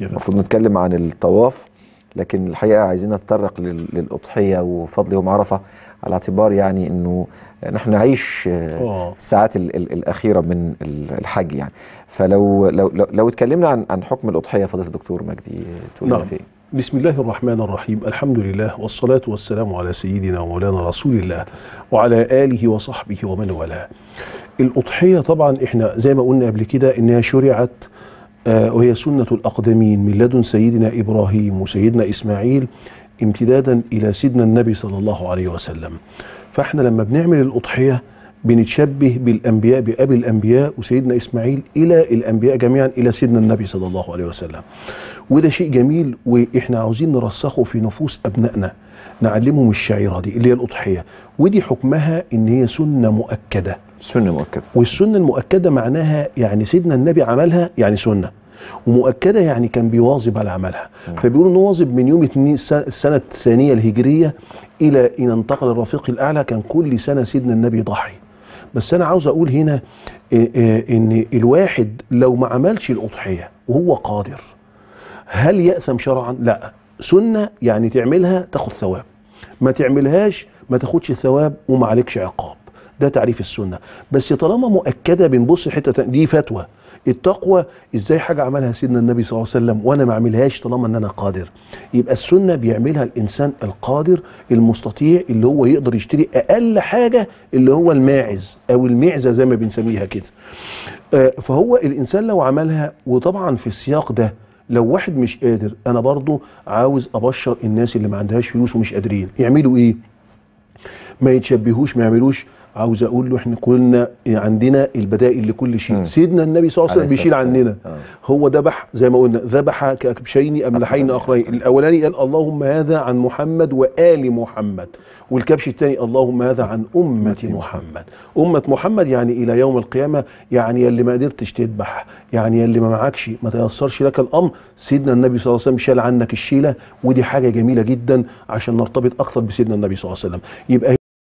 يا فندم. المفروض نتكلم عن الطواف لكن الحقيقه عايزين نتطرق لل- للاضحيه وفضل يوم عرفه على اعتبار يعني انه نحن نعيش آه، آه. الساعات ال- ال- الاخيره من ال- الحج يعني فلو لو لو, لو اتكلمنا عن عن حكم الاضحيه فضيله الدكتور مجدي تقول لنا نعم. في إيه؟ بسم الله الرحمن الرحيم الحمد لله والصلاة والسلام على سيدنا ومولانا رسول الله وعلى آله وصحبه ومن والاه الأضحية طبعا احنا زي ما قلنا قبل كده انها شرعت آه، وهي سنة الأقدمين من لدن سيدنا إبراهيم وسيدنا إسماعيل امتدادا إلى سيدنا النبي صلى الله عليه وسلم فاحنا لما بنعمل الأضحية بنتشبه بالأنبياء بأبي الأنبياء وسيدنا إسماعيل إلى الأنبياء جميعا إلى سيدنا النبي صلى الله عليه وسلم وده شيء جميل واحنا عاوزين نرسخه في نفوس ابنائنا نعلمهم الشعيره دي اللي هي الاضحيه ودي حكمها ان هي سنه مؤكده سنه مؤكده والسنه المؤكده معناها يعني سيدنا النبي عملها يعني سنه ومؤكده يعني كان بيواظب على عملها فبيقولوا انه واظب من يوم اتنين السنه السنة الثانيه الهجريه الى ان انتقل الرفيق الاعلى كان كل سنه سيدنا النبي يضحي بس انا عاوز اقول هنا إيه إيه ان الواحد لو ما عملش الاضحيه وهو قادر هل يأثم شرعا؟ لا سنة يعني تعملها تاخد ثواب ما تعملهاش ما تاخدش ثواب وما عليكش عقاب ده تعريف السنة بس طالما مؤكدة بنبص حتة تانية، دي فتوى التقوى ازاي حاجة عملها سيدنا النبي صلى الله عليه وسلم وانا ما اعملهاش طالما ان انا قادر يبقى السنة بيعملها الانسان القادر المستطيع اللي هو يقدر يشتري اقل حاجة اللي هو الماعز او المعزة زي ما بنسميها كده آه، فهو الانسان لو عملها وطبعا في السياق ده لو واحد مش قادر انا برضو عاوز ابشر الناس اللي ما عندهاش فلوس ومش قادرين يعملوا ايه ما يتشبهوش ما يعملوش عاوز اقول له احنا كلنا عندنا البدائل لكل شيء مم. سيدنا النبي صلى الله عليه وسلم عليه بيشيل الصلاة عننا والسلام. هو ذبح زي ما قلنا ذبح كبشين املحين اخرين الاولاني قال اللهم هذا عن محمد وال محمد والكبش الثاني اللهم هذا عن امه محمد امه محمد يعني الى يوم القيامه يعني يلي ما قدرتش تذبح يعني يلي ما معكش ما تيسرش لك الامر سيدنا النبي صلى الله عليه وسلم شال عنك الشيله ودي حاجه جميله جدا عشان نرتبط اكثر بسيدنا النبي صلى الله عليه وسلم يبقى